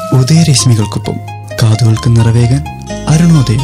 ഉദയരശ്മികൾക്കൊപ്പം കാതുകൾക്ക് നിറവേകാൻ അരുണോദയം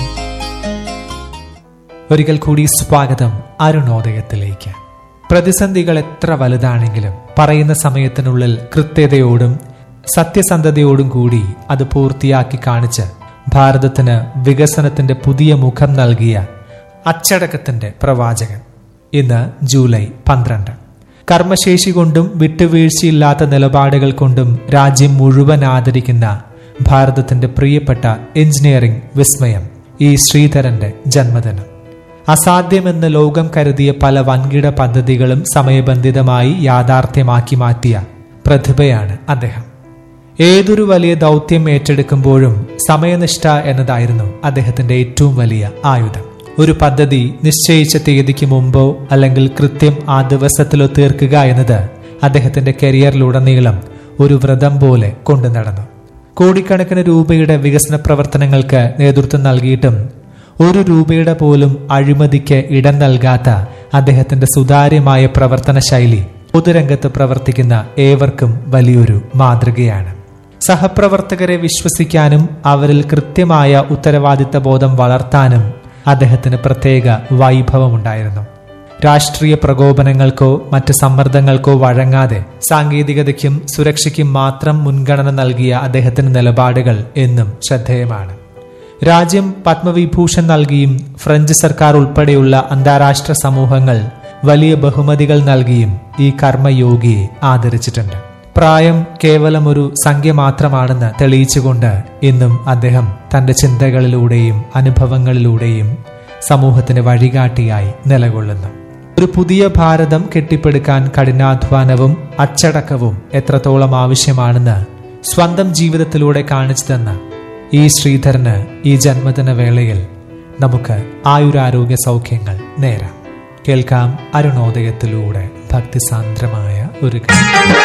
ഒരിക്കൽ കൂടി സ്വാഗതം അരുണോദയത്തിലേക്ക് പ്രതിസന്ധികൾ എത്ര വലുതാണെങ്കിലും പറയുന്ന സമയത്തിനുള്ളിൽ കൃത്യതയോടും സത്യസന്ധതയോടും കൂടി അത് പൂർത്തിയാക്കി കാണിച്ച് ഭാരതത്തിന് വികസനത്തിന്റെ പുതിയ മുഖം നൽകിയ അച്ചടക്കത്തിന്റെ പ്രവാചകൻ ഇന്ന് ജൂലൈ പന്ത്രണ്ട് കർമ്മശേഷി കൊണ്ടും വിട്ടുവീഴ്ചയില്ലാത്ത നിലപാടുകൾ കൊണ്ടും രാജ്യം മുഴുവൻ ആദരിക്കുന്ന ഭാരതത്തിന്റെ പ്രിയപ്പെട്ട എഞ്ചിനീയറിംഗ് വിസ്മയം ഈ ശ്രീധരന്റെ ജന്മദിനം അസാധ്യമെന്ന് ലോകം കരുതിയ പല വൻകിട പദ്ധതികളും സമയബന്ധിതമായി യാഥാർത്ഥ്യമാക്കി മാറ്റിയ പ്രതിഭയാണ് അദ്ദേഹം ഏതൊരു വലിയ ദൗത്യം ഏറ്റെടുക്കുമ്പോഴും സമയനിഷ്ഠ എന്നതായിരുന്നു അദ്ദേഹത്തിന്റെ ഏറ്റവും വലിയ ആയുധം ഒരു പദ്ധതി നിശ്ചയിച്ച തീയതിക്ക് മുമ്പോ അല്ലെങ്കിൽ കൃത്യം ആ ദിവസത്തിലോ തീർക്കുക എന്നത് അദ്ദേഹത്തിന്റെ കരിയറിലുടനീളം ഒരു വ്രതം പോലെ കൊണ്ടു നടന്നു കോടിക്കണക്കിന് രൂപയുടെ വികസന പ്രവർത്തനങ്ങൾക്ക് നേതൃത്വം നൽകിയിട്ടും ഒരു രൂപയുടെ പോലും അഴിമതിക്ക് ഇടം നൽകാത്ത അദ്ദേഹത്തിന്റെ സുതാര്യമായ പ്രവർത്തന ശൈലി പൊതുരംഗത്ത് പ്രവർത്തിക്കുന്ന ഏവർക്കും വലിയൊരു മാതൃകയാണ് സഹപ്രവർത്തകരെ വിശ്വസിക്കാനും അവരിൽ കൃത്യമായ ഉത്തരവാദിത്ത ബോധം വളർത്താനും അദ്ദേഹത്തിന് പ്രത്യേക വൈഭവമുണ്ടായിരുന്നു രാഷ്ട്രീയ പ്രകോപനങ്ങൾക്കോ മറ്റ് സമ്മർദ്ദങ്ങൾക്കോ വഴങ്ങാതെ സാങ്കേതികതയ്ക്കും സുരക്ഷയ്ക്കും മാത്രം മുൻഗണന നൽകിയ അദ്ദേഹത്തിന്റെ നിലപാടുകൾ എന്നും ശ്രദ്ധേയമാണ് രാജ്യം പത്മവിഭൂഷൺ നൽകിയും ഫ്രഞ്ച് സർക്കാർ ഉൾപ്പെടെയുള്ള അന്താരാഷ്ട്ര സമൂഹങ്ങൾ വലിയ ബഹുമതികൾ നൽകിയും ഈ കർമ്മയോഗിയെ ആദരിച്ചിട്ടുണ്ട് പ്രായം കേവലം ഒരു സംഖ്യ മാത്രമാണെന്ന് തെളിയിച്ചുകൊണ്ട് ഇന്നും അദ്ദേഹം തന്റെ ചിന്തകളിലൂടെയും അനുഭവങ്ങളിലൂടെയും സമൂഹത്തിന് വഴികാട്ടിയായി നിലകൊള്ളുന്നു ഒരു പുതിയ ഭാരതം കെട്ടിപ്പടുക്കാൻ കഠിനാധ്വാനവും അച്ചടക്കവും എത്രത്തോളം ആവശ്യമാണെന്ന് സ്വന്തം ജീവിതത്തിലൂടെ കാണിച്ചു തന്ന ഈ ശ്രീധരന് ഈ ജന്മദിന വേളയിൽ നമുക്ക് ആയുരാരോഗ്യ സൗഖ്യങ്ങൾ നേരാം കേൾക്കാം അരുണോദയത്തിലൂടെ ഭക്തിസാന്ദ്രമായ ഒരു ഗാനം